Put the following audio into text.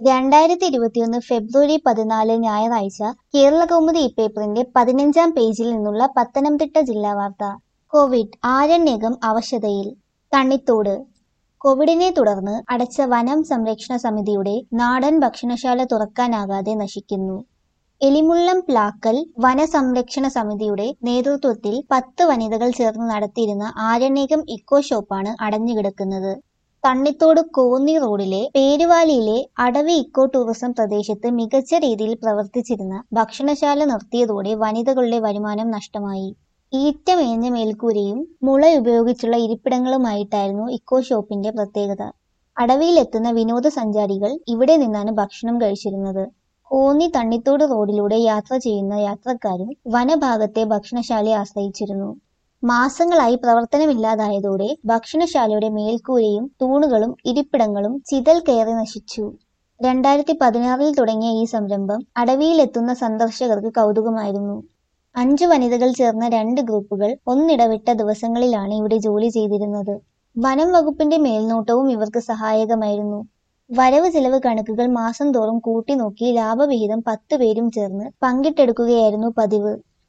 രണ്ടായിരത്തി ഇരുപത്തിയൊന്ന് ഫെബ്രുവരി പതിനാല് ഞായറാഴ്ച കേരളകൗമുദി ഇപ്പേപ്പറിന്റെ പതിനഞ്ചാം പേജിൽ നിന്നുള്ള പത്തനംതിട്ട ജില്ലാ വാർത്ത കോവിഡ് ആരണ്യകം അവശതയിൽ തണ്ണിത്തോട് കോവിഡിനെ തുടർന്ന് അടച്ച വനം സംരക്ഷണ സമിതിയുടെ നാടൻ ഭക്ഷണശാല തുറക്കാനാകാതെ നശിക്കുന്നു എലിമുള്ളം പ്ലാക്കൽ വനസംരക്ഷണ സമിതിയുടെ നേതൃത്വത്തിൽ പത്ത് വനിതകൾ ചേർന്ന് നടത്തിയിരുന്ന ആരണ്യകം ഇക്കോ ഷോപ്പാണ് അടഞ്ഞുകിടക്കുന്നത് തണ്ണിത്തോട് കോന്നി റോഡിലെ പേരുവാലിയിലെ അടവി ഇക്കോ ടൂറിസം പ്രദേശത്ത് മികച്ച രീതിയിൽ പ്രവർത്തിച്ചിരുന്ന ഭക്ഷണശാല നിർത്തിയതോടെ വനിതകളുടെ വരുമാനം നഷ്ടമായി ഈറ്റ മേഞ്ഞ മേൽക്കൂരയും മുള ഉപയോഗിച്ചുള്ള ഇരിപ്പിടങ്ങളുമായിട്ടായിരുന്നു ഇക്കോ ഷോപ്പിന്റെ പ്രത്യേകത അടവിയിലെത്തുന്ന വിനോദസഞ്ചാരികൾ ഇവിടെ നിന്നാണ് ഭക്ഷണം കഴിച്ചിരുന്നത് കോന്നി തണ്ണിത്തോട് റോഡിലൂടെ യാത്ര ചെയ്യുന്ന യാത്രക്കാരും വനഭാഗത്തെ ഭക്ഷണശാലയെ ആശ്രയിച്ചിരുന്നു മാസങ്ങളായി പ്രവർത്തനമില്ലാതായതോടെ ഭക്ഷണശാലയുടെ മേൽക്കൂരയും തൂണുകളും ഇരിപ്പിടങ്ങളും ചിതൽ കയറി നശിച്ചു രണ്ടായിരത്തി പതിനാറിൽ തുടങ്ങിയ ഈ സംരംഭം അടവിയിലെത്തുന്ന സന്ദർശകർക്ക് കൗതുകമായിരുന്നു അഞ്ചു വനിതകൾ ചേർന്ന രണ്ട് ഗ്രൂപ്പുകൾ ഒന്നിടവിട്ട ദിവസങ്ങളിലാണ് ഇവിടെ ജോലി ചെയ്തിരുന്നത് വനം വകുപ്പിന്റെ മേൽനോട്ടവും ഇവർക്ക് സഹായകമായിരുന്നു വരവ് ചെലവ് കണക്കുകൾ മാസം തോറും കൂട്ടി നോക്കി ലാഭവിഹിതം പത്ത് പേരും ചേർന്ന് പങ്കിട്ടെടുക്കുകയായിരുന്നു പതിവ്